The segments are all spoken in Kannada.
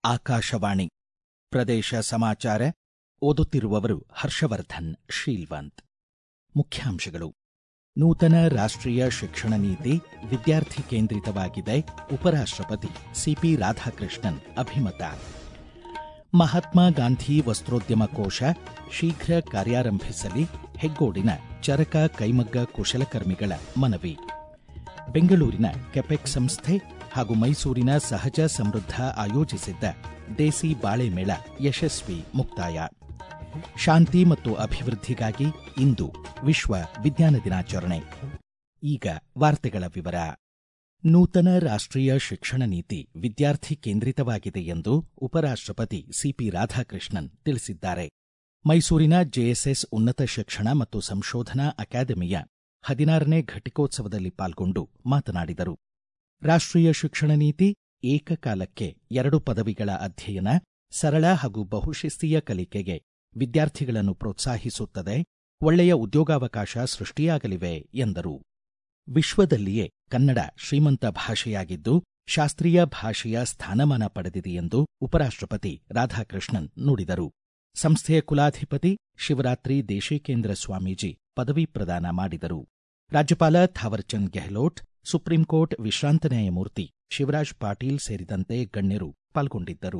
ಆಕಾಶವಾಣಿ ಪ್ರದೇಶ ಸಮಾಚಾರ ಓದುತ್ತಿರುವವರು ಹರ್ಷವರ್ಧನ್ ಶೀಲ್ವಂತ್ ಮುಖ್ಯಾಂಶಗಳು ನೂತನ ರಾಷ್ಟ್ರೀಯ ಶಿಕ್ಷಣ ನೀತಿ ವಿದ್ಯಾರ್ಥಿ ಕೇಂದ್ರಿತವಾಗಿದೆ ಉಪರಾಷ್ಟ್ರಪತಿ ಸಿಪಿ ರಾಧಾಕೃಷ್ಣನ್ ಅಭಿಮತ ಮಹಾತ್ಮ ಗಾಂಧಿ ವಸ್ತ್ರೋದ್ಯಮ ಕೋಶ ಶೀಘ್ರ ಕಾರ್ಯಾರಂಭಿಸಲಿ ಹೆಗ್ಗೋಡಿನ ಚರಕ ಕೈಮಗ್ಗ ಕುಶಲಕರ್ಮಿಗಳ ಮನವಿ ಬೆಂಗಳೂರಿನ ಕೆಪೆಕ್ ಸಂಸ್ಥೆ ಹಾಗೂ ಮೈಸೂರಿನ ಸಹಜ ಸಮೃದ್ಧ ಆಯೋಜಿಸಿದ್ದ ದೇಸಿ ಬಾಳೆ ಮೇಳ ಯಶಸ್ವಿ ಮುಕ್ತಾಯ ಶಾಂತಿ ಮತ್ತು ಅಭಿವೃದ್ಧಿಗಾಗಿ ಇಂದು ವಿಶ್ವ ವಿಜ್ಞಾನ ದಿನಾಚರಣೆ ಈಗ ವಾರ್ತೆಗಳ ವಿವರ ನೂತನ ರಾಷ್ಟ್ರೀಯ ಶಿಕ್ಷಣ ನೀತಿ ವಿದ್ಯಾರ್ಥಿ ಕೇಂದ್ರಿತವಾಗಿದೆ ಎಂದು ಉಪರಾಷ್ಟ್ರಪತಿ ಸಿಪಿ ರಾಧಾಕೃಷ್ಣನ್ ತಿಳಿಸಿದ್ದಾರೆ ಮೈಸೂರಿನ ಜೆಎಸ್ಎಸ್ ಉನ್ನತ ಶಿಕ್ಷಣ ಮತ್ತು ಸಂಶೋಧನಾ ಅಕಾಡೆಮಿಯ ಹದಿನಾರನೇ ಘಟಿಕೋತ್ಸವದಲ್ಲಿ ಪಾಲ್ಗೊಂಡು ಮಾತನಾಡಿದರು ರಾಷ್ಟ್ರೀಯ ಶಿಕ್ಷಣ ನೀತಿ ಏಕಕಾಲಕ್ಕೆ ಎರಡು ಪದವಿಗಳ ಅಧ್ಯಯನ ಸರಳ ಹಾಗೂ ಬಹುಶಿಸ್ತೀಯ ಕಲಿಕೆಗೆ ವಿದ್ಯಾರ್ಥಿಗಳನ್ನು ಪ್ರೋತ್ಸಾಹಿಸುತ್ತದೆ ಒಳ್ಳೆಯ ಉದ್ಯೋಗಾವಕಾಶ ಸೃಷ್ಟಿಯಾಗಲಿವೆ ಎಂದರು ವಿಶ್ವದಲ್ಲಿಯೇ ಕನ್ನಡ ಶ್ರೀಮಂತ ಭಾಷೆಯಾಗಿದ್ದು ಶಾಸ್ತ್ರೀಯ ಭಾಷೆಯ ಸ್ಥಾನಮಾನ ಪಡೆದಿದೆ ಎಂದು ಉಪರಾಷ್ಟ್ರಪತಿ ರಾಧಾಕೃಷ್ಣನ್ ನುಡಿದರು ಸಂಸ್ಥೆಯ ಕುಲಾಧಿಪತಿ ಶಿವರಾತ್ರಿ ದೇಶಿಕೇಂದ್ರ ಸ್ವಾಮೀಜಿ ಪದವಿ ಪ್ರದಾನ ಮಾಡಿದರು ರಾಜ್ಯಪಾಲ ಥಾವರ್ಚಂದ್ ಗೆಹ್ಲೋಟ್ ಸುಪ್ರೀಂಕೋರ್ಟ್ ವಿಶ್ರಾಂತ ನ್ಯಾಯಮೂರ್ತಿ ಶಿವರಾಜ್ ಪಾಟೀಲ್ ಸೇರಿದಂತೆ ಗಣ್ಯರು ಪಾಲ್ಗೊಂಡಿದ್ದರು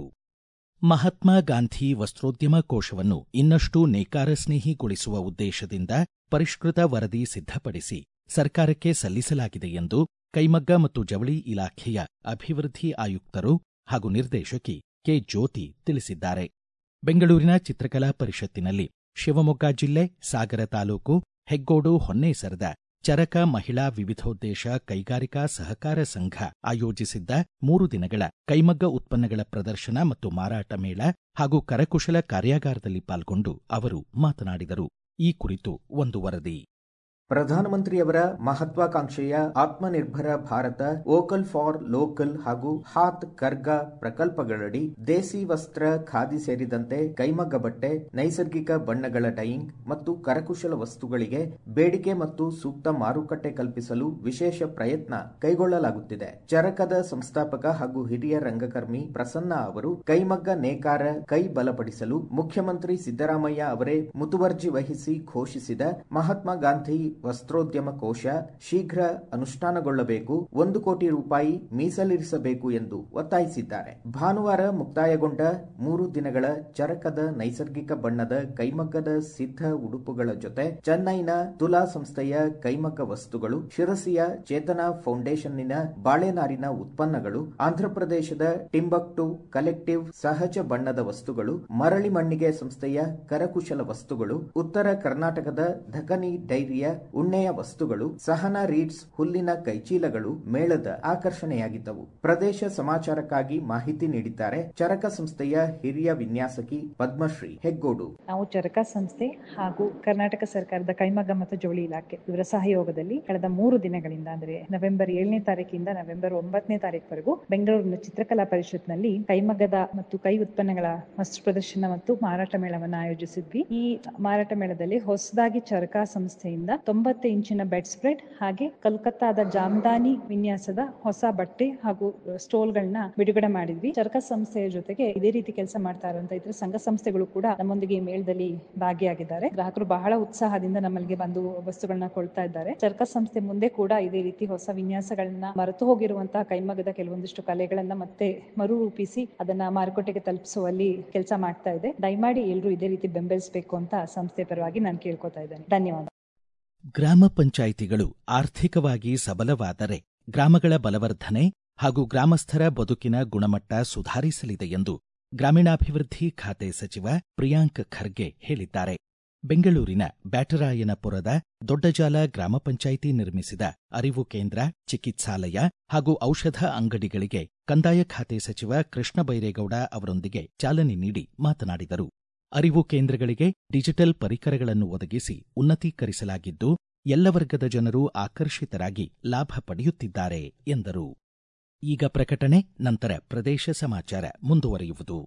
ಮಹಾತ್ಮ ಗಾಂಧಿ ವಸ್ತ್ರೋದ್ಯಮ ಕೋಶವನ್ನು ಇನ್ನಷ್ಟು ನೇಕಾರ ಸ್ನೇಹಿಗೊಳಿಸುವ ಉದ್ದೇಶದಿಂದ ಪರಿಷ್ಕೃತ ವರದಿ ಸಿದ್ಧಪಡಿಸಿ ಸರ್ಕಾರಕ್ಕೆ ಸಲ್ಲಿಸಲಾಗಿದೆ ಎಂದು ಕೈಮಗ್ಗ ಮತ್ತು ಜವಳಿ ಇಲಾಖೆಯ ಅಭಿವೃದ್ಧಿ ಆಯುಕ್ತರು ಹಾಗೂ ನಿರ್ದೇಶಕಿ ಕೆ ಜ್ಯೋತಿ ತಿಳಿಸಿದ್ದಾರೆ ಬೆಂಗಳೂರಿನ ಚಿತ್ರಕಲಾ ಪರಿಷತ್ತಿನಲ್ಲಿ ಶಿವಮೊಗ್ಗ ಜಿಲ್ಲೆ ಸಾಗರ ತಾಲೂಕು ಹೆಗ್ಗೋಡು ಹೊನ್ನೇಸರದ ಚರಕ ಮಹಿಳಾ ವಿವಿಧೋದ್ದೇಶ ಕೈಗಾರಿಕಾ ಸಹಕಾರ ಸಂಘ ಆಯೋಜಿಸಿದ್ದ ಮೂರು ದಿನಗಳ ಕೈಮಗ್ಗ ಉತ್ಪನ್ನಗಳ ಪ್ರದರ್ಶನ ಮತ್ತು ಮಾರಾಟ ಮೇಳ ಹಾಗೂ ಕರಕುಶಲ ಕಾರ್ಯಾಗಾರದಲ್ಲಿ ಪಾಲ್ಗೊಂಡು ಅವರು ಮಾತನಾಡಿದರು ಈ ಕುರಿತು ಒಂದು ವರದಿ ಪ್ರಧಾನಮಂತ್ರಿಯವರ ಮಹತ್ವಾಕಾಂಕ್ಷೆಯ Atmanirbhar Bharat vocal for local ಹಾಗೂ ಹಾತ್ ಕರ್ಗಾ ಪ್ರಕಲ್ಪಗಳಡಿ ದೇಸಿ ವಸ್ತ್ರ ಖಾದಿ ಸೇರಿದಂತೆ ಕೈಮಗ್ಗ ಬಟ್ಟೆ ನೈಸರ್ಗಿಕ ಬಣ್ಣಗಳ ಡೈಯಿಂಗ್ ಮತ್ತು ಕರಕುಶಲ ವಸ್ತುಗಳಿಗೆ ಬೇಡಿಕೆ ಮತ್ತು ಸೂಕ್ತ ಮಾರುಕಟ್ಟೆ ಕಲ್ಪಿಸಲು ವಿಶೇಷ ಪ್ರಯತ್ನ ಕೈಗೊಳ್ಳಲಾಗುತ್ತಿದೆ ಚರಕದ ಸಂಸ್ಥಾಪಕ ಹಾಗೂ ಹಿರಿಯ ರಂಗಕರ್ಮಿ ಪ್ರಸನ್ನ ಅವರು ಕೈಮಗ್ಗ ನೇಕಾರ ಕೈ ಬಲಪಡಿಸಲು ಮುಖ್ಯಮಂತ್ರಿ ಸಿದ್ದರಾಮಯ್ಯ ಅವರೇ ಮುತುವರ್ಜಿ ವಹಿಸಿ ಘೋಷಿಸಿದ ಮಹಾತ್ಮ ಗಾಂಧಿ ವಸ್ತ್ರೋದ್ಯಮ ಕೋಶ ಶೀಘ್ರ ಅನುಷ್ಠಾನಗೊಳ್ಳಬೇಕು ಒಂದು ಕೋಟಿ ರೂಪಾಯಿ ಮೀಸಲಿರಿಸಬೇಕು ಎಂದು ಒತ್ತಾಯಿಸಿದ್ದಾರೆ ಭಾನುವಾರ ಮುಕ್ತಾಯಗೊಂಡ ಮೂರು ದಿನಗಳ ಚರಕದ ನೈಸರ್ಗಿಕ ಬಣ್ಣದ ಕೈಮಗ್ಗದ ಸಿದ್ಧ ಉಡುಪುಗಳ ಜೊತೆ ಚೆನ್ನೈನ ತುಲಾ ಸಂಸ್ಥೆಯ ಕೈಮಗ್ಗ ವಸ್ತುಗಳು ಶಿರಸಿಯ ಚೇತನ ಫೌಂಡೇಶನ್ನಿನ ಬಾಳೆನಾರಿನ ಉತ್ಪನ್ನಗಳು ಆಂಧ್ರಪ್ರದೇಶದ ಟಿಂಬಕ್ಟು ಕಲೆಕ್ಟಿವ್ ಸಹಜ ಬಣ್ಣದ ವಸ್ತುಗಳು ಮರಳಿ ಮಣ್ಣಿಗೆ ಸಂಸ್ಥೆಯ ಕರಕುಶಲ ವಸ್ತುಗಳು ಉತ್ತರ ಕರ್ನಾಟಕದ ಧಕನಿ ಡೈರಿಯ ಉಣ್ಣೆಯ ವಸ್ತುಗಳು ಸಹನಾ ರೀಡ್ಸ್ ಹುಲ್ಲಿನ ಕೈಚೀಲಗಳು ಮೇಳದ ಆಕರ್ಷಣೆಯಾಗಿದ್ದವು ಪ್ರದೇಶ ಸಮಾಚಾರಕ್ಕಾಗಿ ಮಾಹಿತಿ ನೀಡಿದ್ದಾರೆ ಚರಕ ಸಂಸ್ಥೆಯ ಹಿರಿಯ ವಿನ್ಯಾಸಕಿ ಪದ್ಮಶ್ರೀ ಹೆಗ್ಗೋಡು ನಾವು ಚರಕ ಸಂಸ್ಥೆ ಹಾಗೂ ಕರ್ನಾಟಕ ಸರ್ಕಾರದ ಕೈಮಗ್ಗ ಮತ್ತು ಜವಳಿ ಇಲಾಖೆ ಇವರ ಸಹಯೋಗದಲ್ಲಿ ಕಳೆದ ಮೂರು ದಿನಗಳಿಂದ ಅಂದರೆ ನವೆಂಬರ್ ಏಳನೇ ತಾರೀಕಿಂದ ನವೆಂಬರ್ ಒಂಬತ್ತನೇ ತಾರೀಕುವರೆಗೂ ಬೆಂಗಳೂರಿನ ಚಿತ್ರಕಲಾ ಪರಿಷತ್ನಲ್ಲಿ ಕೈಮಗ್ಗದ ಮತ್ತು ಕೈ ಉತ್ಪನ್ನಗಳ ವಸ್ತು ಪ್ರದರ್ಶನ ಮತ್ತು ಮಾರಾಟ ಮೇಳವನ್ನು ಆಯೋಜಿಸಿದ್ವಿ ಈ ಮಾರಾಟ ಮೇಳದಲ್ಲಿ ಹೊಸದಾಗಿ ಚರಕ ಸಂಸ್ಥೆಯಿಂದ ತೊಂಬತ್ತು ಇಂಚಿನ ಬೆಡ್ ಸ್ಪ್ರೆಡ್ ಹಾಗೆ ಕಲ್ಕತ್ತಾದ ಜಾಮ್ದಾನಿ ವಿನ್ಯಾಸದ ಹೊಸ ಬಟ್ಟೆ ಹಾಗೂ ಸ್ಟೋಲ್ಗಳನ್ನ ಬಿಡುಗಡೆ ಮಾಡಿದ್ವಿ ಚರಕ ಸಂಸ್ಥೆಯ ಜೊತೆಗೆ ಇದೇ ರೀತಿ ಕೆಲಸ ಮಾಡ್ತಾ ಇರುವಂತಹ ಇತರ ಸಂಘ ಸಂಸ್ಥೆಗಳು ಕೂಡ ನಮ್ಮೊಂದಿಗೆ ಈ ಮೇಳದಲ್ಲಿ ಭಾಗಿಯಾಗಿದ್ದಾರೆ ಗ್ರಾಹಕರು ಬಹಳ ಉತ್ಸಾಹದಿಂದ ನಮ್ಮಲ್ಲಿಗೆ ಬಂದು ವಸ್ತುಗಳನ್ನ ಕೊಳ್ತಾ ಇದ್ದಾರೆ ಚರಕ ಸಂಸ್ಥೆ ಮುಂದೆ ಕೂಡ ಇದೇ ರೀತಿ ಹೊಸ ವಿನ್ಯಾಸಗಳನ್ನ ಮರೆತು ಹೋಗಿರುವಂತಹ ಕೈಮಗ್ಗದ ಕೆಲವೊಂದಿಷ್ಟು ಕಲೆಗಳನ್ನ ಮತ್ತೆ ಮರುರೂಪಿಸಿ ಅದನ್ನ ಮಾರುಕಟ್ಟೆಗೆ ತಲುಪಿಸುವಲ್ಲಿ ಕೆಲಸ ಮಾಡ್ತಾ ಇದೆ ದಯಮಾಡಿ ಎಲ್ಲರೂ ಇದೇ ರೀತಿ ಬೆಂಬಲಿಸಬೇಕು ಅಂತ ಸಂಸ್ಥೆ ಪರವಾಗಿ ನಾನು ಕೇಳ್ಕೊತಾ ಇದ್ದೇನೆ ಧನ್ಯವಾದ ಗ್ರಾಮ ಪಂಚಾಯಿತಿಗಳು ಆರ್ಥಿಕವಾಗಿ ಸಬಲವಾದರೆ ಗ್ರಾಮಗಳ ಬಲವರ್ಧನೆ ಹಾಗೂ ಗ್ರಾಮಸ್ಥರ ಬದುಕಿನ ಗುಣಮಟ್ಟ ಸುಧಾರಿಸಲಿದೆ ಎಂದು ಗ್ರಾಮೀಣಾಭಿವೃದ್ಧಿ ಖಾತೆ ಸಚಿವ ಪ್ರಿಯಾಂಕ್ ಖರ್ಗೆ ಹೇಳಿದ್ದಾರೆ ಬೆಂಗಳೂರಿನ ಬ್ಯಾಟರಾಯನಪುರದ ದೊಡ್ಡಜಾಲ ಗ್ರಾಮ ಪಂಚಾಯಿತಿ ನಿರ್ಮಿಸಿದ ಅರಿವು ಕೇಂದ್ರ ಚಿಕಿತ್ಸಾಲಯ ಹಾಗೂ ಔಷಧ ಅಂಗಡಿಗಳಿಗೆ ಕಂದಾಯ ಖಾತೆ ಸಚಿವ ಕೃಷ್ಣ ಬೈರೇಗೌಡ ಅವರೊಂದಿಗೆ ಚಾಲನೆ ನೀಡಿ ಮಾತನಾಡಿದರು ಅರಿವು ಕೇಂದ್ರಗಳಿಗೆ ಡಿಜಿಟಲ್ ಪರಿಕರಗಳನ್ನು ಒದಗಿಸಿ ಉನ್ನತೀಕರಿಸಲಾಗಿದ್ದು ಎಲ್ಲ ವರ್ಗದ ಜನರು ಆಕರ್ಷಿತರಾಗಿ ಲಾಭ ಪಡೆಯುತ್ತಿದ್ದಾರೆ ಎಂದರು ಈಗ ಪ್ರಕಟಣೆ ನಂತರ ಪ್ರದೇಶ ಸಮಾಚಾರ ಮುಂದುವರಿಯುವುದು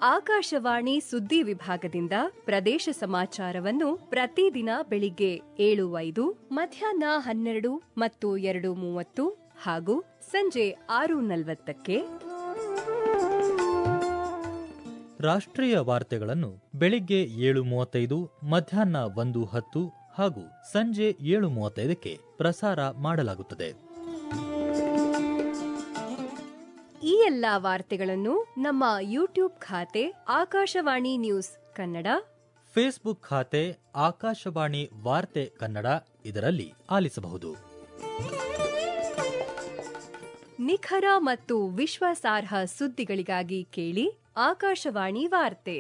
ಆಕಾಶವಾಣಿ ಸುದ್ದಿ ವಿಭಾಗದಿಂದ ಪ್ರದೇಶ ಸಮಾಚಾರವನ್ನು ಪ್ರತಿದಿನ ಬೆಳಿಗ್ಗೆ ಏಳು ಐದು ಮಧ್ಯಾಹ್ನ ಹನ್ನೆರಡು ಮತ್ತು ಎರಡು ಮೂವತ್ತು ಹಾಗೂ ಸಂಜೆ ಆರು ನಲವತ್ತಕ್ಕೆ ರಾಷ್ಟ್ರೀಯ ವಾರ್ತೆಗಳನ್ನು ಬೆಳಿಗ್ಗೆ ಏಳು ಮೂವತ್ತೈದು ಮಧ್ಯಾಹ್ನ ಒಂದು ಹತ್ತು ಹಾಗೂ ಸಂಜೆ ಏಳು ಮೂವತ್ತೈದಕ್ಕೆ ಪ್ರಸಾರ ಮಾಡಲಾಗುತ್ತದೆ ಈ ಎಲ್ಲಾ ವಾರ್ತೆಗಳನ್ನು ನಮ್ಮ ಯೂಟ್ಯೂಬ್ ಖಾತೆ ಆಕಾಶವಾಣಿ ನ್ಯೂಸ್ ಕನ್ನಡ ಫೇಸ್ಬುಕ್ ಖಾತೆ ಆಕಾಶವಾಣಿ ವಾರ್ತೆ ಕನ್ನಡ ಇದರಲ್ಲಿ ಆಲಿಸಬಹುದು ನಿಖರ ಮತ್ತು ವಿಶ್ವಾಸಾರ್ಹ ಸುದ್ದಿಗಳಿಗಾಗಿ ಕೇಳಿ ಆಕಾಶವಾಣಿ ವಾರ್ತೆ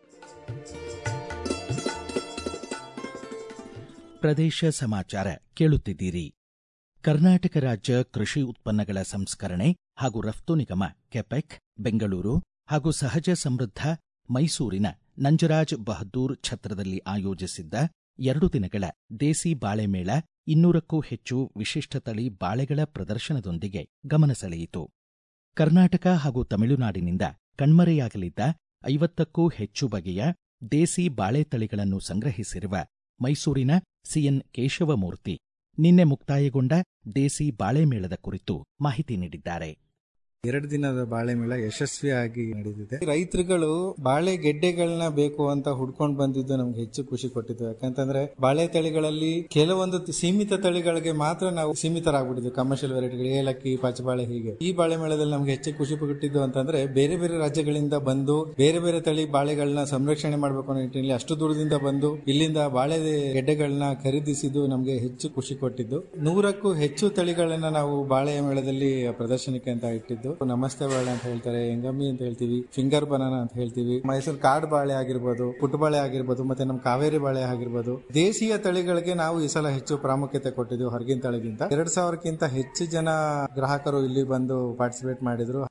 ಪ್ರದೇಶ ಸಮಾಚಾರ ಕೇಳುತ್ತಿದ್ದೀರಿ ಕರ್ನಾಟಕ ರಾಜ್ಯ ಕೃಷಿ ಉತ್ಪನ್ನಗಳ ಸಂಸ್ಕರಣೆ ಹಾಗೂ ರಫ್ತು ನಿಗಮ ಕೆಪೆಕ್ ಬೆಂಗಳೂರು ಹಾಗೂ ಸಹಜ ಸಮೃದ್ಧ ಮೈಸೂರಿನ ನಂಜರಾಜ್ ಬಹದ್ದೂರ್ ಛತ್ರದಲ್ಲಿ ಆಯೋಜಿಸಿದ್ದ ಎರಡು ದಿನಗಳ ದೇಸಿ ಬಾಳೆ ಮೇಳ ಇನ್ನೂರಕ್ಕೂ ಹೆಚ್ಚು ವಿಶಿಷ್ಟ ತಳಿ ಬಾಳೆಗಳ ಪ್ರದರ್ಶನದೊಂದಿಗೆ ಗಮನ ಸೆಳೆಯಿತು ಕರ್ನಾಟಕ ಹಾಗೂ ತಮಿಳುನಾಡಿನಿಂದ ಕಣ್ಮರೆಯಾಗಲಿದ್ದ ಐವತ್ತಕ್ಕೂ ಹೆಚ್ಚು ಬಗೆಯ ದೇಸಿ ಬಾಳೆ ತಳಿಗಳನ್ನು ಸಂಗ್ರಹಿಸಿರುವ ಮೈಸೂರಿನ ಸಿಎನ್ ಕೇಶವಮೂರ್ತಿ ನಿನ್ನೆ ಮುಕ್ತಾಯಗೊಂಡ ದೇಸಿ ಬಾಳೆ ಮೇಳದ ಕುರಿತು ಮಾಹಿತಿ ನೀಡಿದ್ದಾರೆ ಎರಡು ದಿನದ ಬಾಳೆ ಮೇಳ ಯಶಸ್ವಿಯಾಗಿ ನಡೆದಿದೆ ರೈತರುಗಳು ಬಾಳೆ ಗೆಡ್ಡೆಗಳನ್ನ ಬೇಕು ಅಂತ ಹುಡ್ಕೊಂಡು ಬಂದಿದ್ದು ನಮ್ಗೆ ಹೆಚ್ಚು ಖುಷಿ ಕೊಟ್ಟಿದ್ದು ಯಾಕಂತಂದ್ರೆ ಬಾಳೆ ತಳಿಗಳಲ್ಲಿ ಕೆಲವೊಂದು ಸೀಮಿತ ತಳಿಗಳಿಗೆ ಮಾತ್ರ ನಾವು ಸೀಮಿತರಾಗ್ಬಿಟ್ಟಿದ್ವಿ ಕಮರ್ಷಿಯಲ್ ವೆರೈಟಿಗಳು ಏಲಕ್ಕಿ ಪಚ್ಚಬಾಳೆ ಹೀಗೆ ಈ ಬಾಳೆ ಮೇಳದಲ್ಲಿ ನಮ್ಗೆ ಹೆಚ್ಚು ಖುಷಿ ಕೊಟ್ಟಿದ್ದು ಅಂತಂದ್ರೆ ಬೇರೆ ಬೇರೆ ರಾಜ್ಯಗಳಿಂದ ಬಂದು ಬೇರೆ ಬೇರೆ ತಳಿ ಬಾಳೆಗಳನ್ನ ಸಂರಕ್ಷಣೆ ಮಾಡಬೇಕು ಅನ್ನೋ ನಿಟ್ಟಿನಲ್ಲಿ ಅಷ್ಟು ದೂರದಿಂದ ಬಂದು ಇಲ್ಲಿಂದ ಬಾಳೆ ಗೆಡ್ಡೆಗಳನ್ನ ಖರೀದಿಸಿದ್ದು ನಮ್ಗೆ ಹೆಚ್ಚು ಖುಷಿ ಕೊಟ್ಟಿದ್ದು ನೂರಕ್ಕೂ ಹೆಚ್ಚು ತಳಿಗಳನ್ನ ನಾವು ಬಾಳೆ ಮೇಳದಲ್ಲಿ ಪ್ರದರ್ಶನಕ್ಕೆ ಅಂತ ಇಟ್ಟಿದ್ದು ನಮಸ್ತೆ ಬಾಳೆ ಅಂತ ಹೇಳ್ತಾರೆ ಎಂಗಮ್ಮಿ ಅಂತ ಹೇಳ್ತೀವಿ ಫಿಂಗರ್ ಬನಾನ ಅಂತ ಹೇಳ್ತೀವಿ ಮೈಸೂರು ಕಾಡ್ ಬಾಳೆ ಆಗಿರ್ಬೋದು ಪುಟ್ಟಬಾಳೆ ಆಗಿರ್ಬೋದು ಮತ್ತೆ ನಮ್ಮ ಕಾವೇರಿ ಬಾಳೆ ಆಗಿರ್ಬೋದು ದೇಶೀಯ ತಳಿಗಳಿಗೆ ನಾವು ಈ ಸಲ ಹೆಚ್ಚು ಪ್ರಾಮುಖ್ಯತೆ ಕೊಟ್ಟಿದ್ದೀವಿ ಹೊರಗಿನ ತಳಿಗಿಂತ ಎರಡ್ ಸಾವಿರಕ್ಕಿಂತ ಹೆಚ್ಚು ಜನ ಗ್ರಾಹಕರು ಇಲ್ಲಿ ಬಂದು ಪಾರ್ಟಿಸಿಪೇಟ್ ಮಾಡಿದ್ರು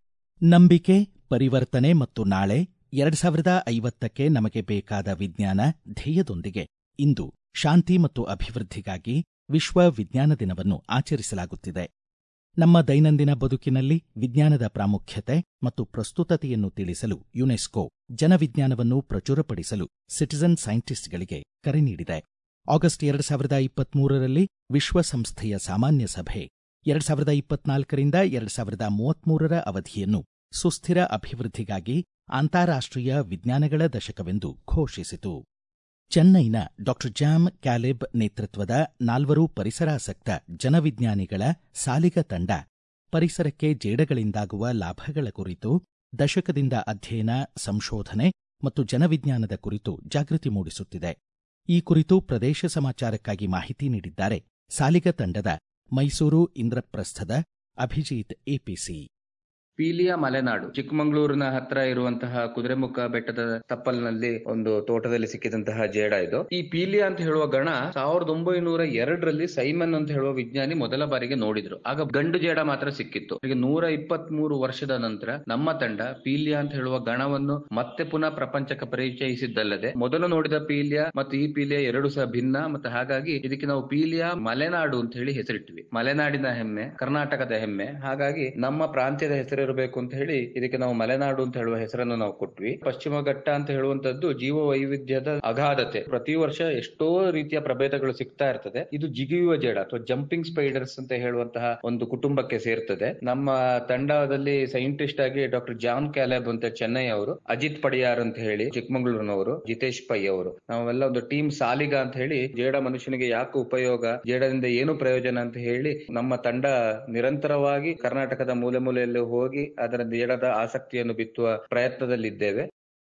ನಂಬಿಕೆ ಪರಿವರ್ತನೆ ಮತ್ತು ನಾಳೆ ಎರಡ್ ಸಾವಿರದ ಐವತ್ತಕ್ಕೆ ನಮಗೆ ಬೇಕಾದ ವಿಜ್ಞಾನ ಧ್ಯೇಯದೊಂದಿಗೆ ಇಂದು ಶಾಂತಿ ಮತ್ತು ಅಭಿವೃದ್ಧಿಗಾಗಿ ವಿಶ್ವ ವಿಜ್ಞಾನ ದಿನವನ್ನು ಆಚರಿಸಲಾಗುತ್ತಿದೆ ನಮ್ಮ ದೈನಂದಿನ ಬದುಕಿನಲ್ಲಿ ವಿಜ್ಞಾನದ ಪ್ರಾಮುಖ್ಯತೆ ಮತ್ತು ಪ್ರಸ್ತುತತೆಯನ್ನು ತಿಳಿಸಲು ಯುನೆಸ್ಕೋ ಜನವಿಜ್ಞಾನವನ್ನು ಪ್ರಚುರಪಡಿಸಲು ಸಿಟಿಜನ್ ಸೈಂಟಿಸ್ಟ್ಗಳಿಗೆ ಕರೆ ನೀಡಿದೆ ಆಗಸ್ಟ್ ಎರಡು ಸಾವಿರದ ಇಪ್ಪತ್ಮೂರರಲ್ಲಿ ವಿಶ್ವಸಂಸ್ಥೆಯ ಸಾಮಾನ್ಯ ಸಭೆ ಎರಡ್ ಸಾವಿರದ ಇಪ್ಪತ್ನಾಲ್ಕರಿಂದ ಎರಡ್ ಸಾವಿರದ ಮೂವತ್ಮೂರರ ಅವಧಿಯನ್ನು ಸುಸ್ಥಿರ ಅಭಿವೃದ್ಧಿಗಾಗಿ ಅಂತಾರಾಷ್ಟ್ರೀಯ ವಿಜ್ಞಾನಗಳ ದಶಕವೆಂದು ಘೋಷಿಸಿತು ಚೆನ್ನೈನ ಡಾಕ್ಟರ್ ಜಾಮ್ ಕ್ಯಾಲೆಬ್ ನೇತೃತ್ವದ ನಾಲ್ವರು ಪರಿಸರಾಸಕ್ತ ಜನವಿಜ್ಞಾನಿಗಳ ಸಾಲಿಗ ತಂಡ ಪರಿಸರಕ್ಕೆ ಜೇಡಗಳಿಂದಾಗುವ ಲಾಭಗಳ ಕುರಿತು ದಶಕದಿಂದ ಅಧ್ಯಯನ ಸಂಶೋಧನೆ ಮತ್ತು ಜನವಿಜ್ಞಾನದ ಕುರಿತು ಜಾಗೃತಿ ಮೂಡಿಸುತ್ತಿದೆ ಈ ಕುರಿತು ಪ್ರದೇಶ ಸಮಾಚಾರಕ್ಕಾಗಿ ಮಾಹಿತಿ ನೀಡಿದ್ದಾರೆ ಸಾಲಿಗ ತಂಡದ ಮೈಸೂರು ಇಂದ್ರಪ್ರಸ್ಥದ ಅಭಿಜಿತ್ ಎಪಿಸಿ ಪೀಲಿಯ ಮಲೆನಾಡು ಚಿಕ್ಕಮಗಳೂರಿನ ಹತ್ರ ಇರುವಂತಹ ಕುದುರೆಮುಖ ಬೆಟ್ಟದ ತಪ್ಪಲಿನಲ್ಲಿ ಒಂದು ತೋಟದಲ್ಲಿ ಸಿಕ್ಕಿದಂತಹ ಜೇಡ ಇದು ಈ ಪೀಲಿಯಾ ಅಂತ ಹೇಳುವ ಗಣ ಸಾವಿರದ ಒಂಬೈನೂರ ಎರಡರಲ್ಲಿ ಸೈಮನ್ ಅಂತ ಹೇಳುವ ವಿಜ್ಞಾನಿ ಮೊದಲ ಬಾರಿಗೆ ನೋಡಿದ್ರು ಆಗ ಗಂಡು ಜೇಡ ಮಾತ್ರ ಸಿಕ್ಕಿತ್ತು ಈಗ ನೂರ ಇಪ್ಪತ್ತ್ ಮೂರು ವರ್ಷದ ನಂತರ ನಮ್ಮ ತಂಡ ಪೀಲಿಯಾ ಅಂತ ಹೇಳುವ ಗಣವನ್ನು ಮತ್ತೆ ಪುನಃ ಪ್ರಪಂಚಕ್ಕೆ ಪರಿಚಯಿಸಿದ್ದಲ್ಲದೆ ಮೊದಲು ನೋಡಿದ ಪೀಲಿಯಾ ಮತ್ತು ಈ ಪೀಲಿಯಾ ಎರಡು ಸಹ ಭಿನ್ನ ಮತ್ತು ಹಾಗಾಗಿ ಇದಕ್ಕೆ ನಾವು ಪೀಲಿಯಾ ಮಲೆನಾಡು ಅಂತ ಹೇಳಿ ಹೆಸರಿಟ್ವಿ ಮಲೆನಾಡಿನ ಹೆಮ್ಮೆ ಕರ್ನಾಟಕದ ಹೆಮ್ಮೆ ಹಾಗಾಗಿ ನಮ್ಮ ಪ್ರಾಂತ್ಯದ ಹೆಸರು ಇರಬೇಕು ಅಂತ ಹೇಳಿ ಇದಕ್ಕೆ ನಾವು ಮಲೆನಾಡು ಅಂತ ಹೇಳುವ ಹೆಸರನ್ನು ನಾವು ಕೊಟ್ವಿ ಪಶ್ಚಿಮ ಘಟ್ಟ ಅಂತ ಹೇಳುವಂತದ್ದು ಜೀವ ವೈವಿಧ್ಯದ ಅಗಾಧತೆ ಪ್ರತಿ ವರ್ಷ ಎಷ್ಟೋ ರೀತಿಯ ಪ್ರಭೇದಗಳು ಸಿಗ್ತಾ ಇರ್ತದೆ ಇದು ಜಿಗಿಯುವ ಜೇಡ ಅಥವಾ ಜಂಪಿಂಗ್ ಸ್ಪೈಡರ್ಸ್ ಅಂತ ಹೇಳುವಂತಹ ಒಂದು ಕುಟುಂಬಕ್ಕೆ ಸೇರ್ತದೆ ನಮ್ಮ ತಂಡದಲ್ಲಿ ಸೈಂಟಿಸ್ಟ್ ಆಗಿ ಡಾಕ್ಟರ್ ಜಾನ್ ಕ್ಯಾಲೆಬ್ ಅಂತ ಚೆನ್ನೈ ಅವರು ಅಜಿತ್ ಪಡಿಯಾರ್ ಅಂತ ಹೇಳಿ ಚಿಕ್ಕಮಗಳೂರಿನವರು ಜಿತೇಶ್ ಪೈ ಅವರು ನಾವೆಲ್ಲ ಒಂದು ಟೀಮ್ ಸಾಲಿಗ ಅಂತ ಹೇಳಿ ಜೇಡ ಮನುಷ್ಯನಿಗೆ ಯಾಕೆ ಉಪಯೋಗ ಜೇಡದಿಂದ ಏನು ಪ್ರಯೋಜನ ಅಂತ ಹೇಳಿ ನಮ್ಮ ತಂಡ ನಿರಂತರವಾಗಿ ಕರ್ನಾಟಕದ ಮೂಲೆ ಮೂಲೆಯಲ್ಲಿ ಹೋಗಿ ಅದರ ಜೇಡದ ಆಸಕ್ತಿಯನ್ನು ಬಿತ್ತುವ ಪ್ರಯತ್ನದಲ್ಲಿದ್ದೇವೆ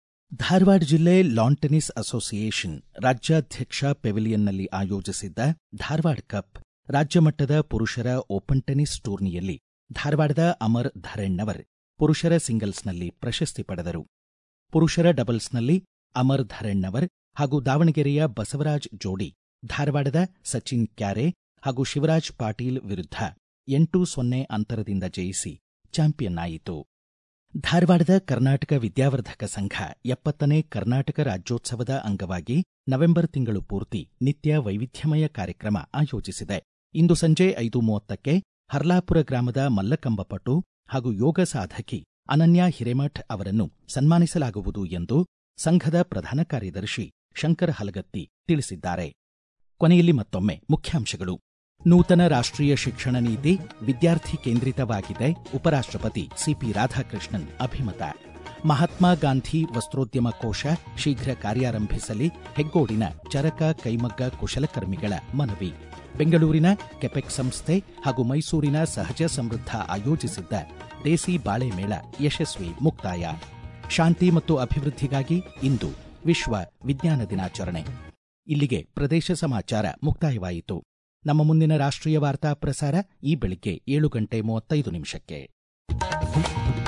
ಧಾರವಾಡ ಜಿಲ್ಲೆ ಲಾನ್ ಟೆನಿಸ್ ಅಸೋಸಿಯೇಷನ್ ರಾಜ್ಯಾಧ್ಯಕ್ಷ ಪೆವಿಲಿಯನ್ನಲ್ಲಿ ಆಯೋಜಿಸಿದ್ದ ಧಾರವಾಡ ಕಪ್ ರಾಜ್ಯಮಟ್ಟದ ಪುರುಷರ ಓಪನ್ ಟೆನಿಸ್ ಟೂರ್ನಿಯಲ್ಲಿ ಧಾರವಾಡದ ಅಮರ್ ಧರೆಣ್ಣವರ್ ಪುರುಷರ ಸಿಂಗಲ್ಸ್ನಲ್ಲಿ ಪ್ರಶಸ್ತಿ ಪಡೆದರು ಪುರುಷರ ಡಬಲ್ಸ್ನಲ್ಲಿ ಅಮರ್ ಧರೆಣ್ಣವರ್ ಹಾಗೂ ದಾವಣಗೆರೆಯ ಬಸವರಾಜ್ ಜೋಡಿ ಧಾರವಾಡದ ಸಚಿನ್ ಕ್ಯಾರೆ ಹಾಗೂ ಶಿವರಾಜ್ ಪಾಟೀಲ್ ವಿರುದ್ಧ ಎಂಟು ಸೊನ್ನೆ ಅಂತರದಿಂದ ಜಯಿಸಿ ಚಾಂಪಿಯನ್ ಆಯಿತು ಧಾರವಾಡದ ಕರ್ನಾಟಕ ವಿದ್ಯಾವರ್ಧಕ ಸಂಘ ಎಪ್ಪತ್ತನೇ ಕರ್ನಾಟಕ ರಾಜ್ಯೋತ್ಸವದ ಅಂಗವಾಗಿ ನವೆಂಬರ್ ತಿಂಗಳು ಪೂರ್ತಿ ನಿತ್ಯ ವೈವಿಧ್ಯಮಯ ಕಾರ್ಯಕ್ರಮ ಆಯೋಜಿಸಿದೆ ಇಂದು ಸಂಜೆ ಐದು ಮೂವತ್ತಕ್ಕೆ ಹರ್ಲಾಪುರ ಗ್ರಾಮದ ಮಲ್ಲಕಂಬ ಪಟು ಹಾಗೂ ಯೋಗ ಸಾಧಕಿ ಅನನ್ಯ ಹಿರೇಮಠ್ ಅವರನ್ನು ಸನ್ಮಾನಿಸಲಾಗುವುದು ಎಂದು ಸಂಘದ ಪ್ರಧಾನ ಕಾರ್ಯದರ್ಶಿ ಶಂಕರ ಹಲಗತ್ತಿ ತಿಳಿಸಿದ್ದಾರೆ ಕೊನೆಯಲ್ಲಿ ಮತ್ತೊಮ್ಮೆ ಮುಖ್ಯಾಂಶಗಳು ನೂತನ ರಾಷ್ಟ್ರೀಯ ಶಿಕ್ಷಣ ನೀತಿ ವಿದ್ಯಾರ್ಥಿ ಕೇಂದ್ರಿತವಾಗಿದೆ ಉಪರಾಷ್ಟ್ರಪತಿ ಸಿಪಿ ರಾಧಾಕೃಷ್ಣನ್ ಅಭಿಮತ ಮಹಾತ್ಮ ಗಾಂಧಿ ವಸ್ತ್ರೋದ್ಯಮ ಕೋಶ ಶೀಘ್ರ ಕಾರ್ಯಾರಂಭಿಸಲಿ ಹೆಗ್ಗೋಡಿನ ಚರಕ ಕೈಮಗ್ಗ ಕುಶಲಕರ್ಮಿಗಳ ಮನವಿ ಬೆಂಗಳೂರಿನ ಕೆಪೆಕ್ ಸಂಸ್ಥೆ ಹಾಗೂ ಮೈಸೂರಿನ ಸಹಜ ಸಮೃದ್ಧ ಆಯೋಜಿಸಿದ್ದ ದೇಸಿ ಬಾಳೆ ಮೇಳ ಯಶಸ್ವಿ ಮುಕ್ತಾಯ ಶಾಂತಿ ಮತ್ತು ಅಭಿವೃದ್ಧಿಗಾಗಿ ಇಂದು ವಿಶ್ವ ವಿಜ್ಞಾನ ದಿನಾಚರಣೆ ಇಲ್ಲಿಗೆ ಪ್ರದೇಶ ಸಮಾಚಾರ ಮುಕ್ತಾಯವಾಯಿತು ನಮ್ಮ ಮುಂದಿನ ರಾಷ್ಟ್ರೀಯ ವಾರ್ತಾ ಪ್ರಸಾರ ಈ ಬೆಳಿಗ್ಗೆ ಏಳು ಗಂಟೆ ಮೂವತ್ತೈದು ನಿಮಿಷಕ್ಕೆ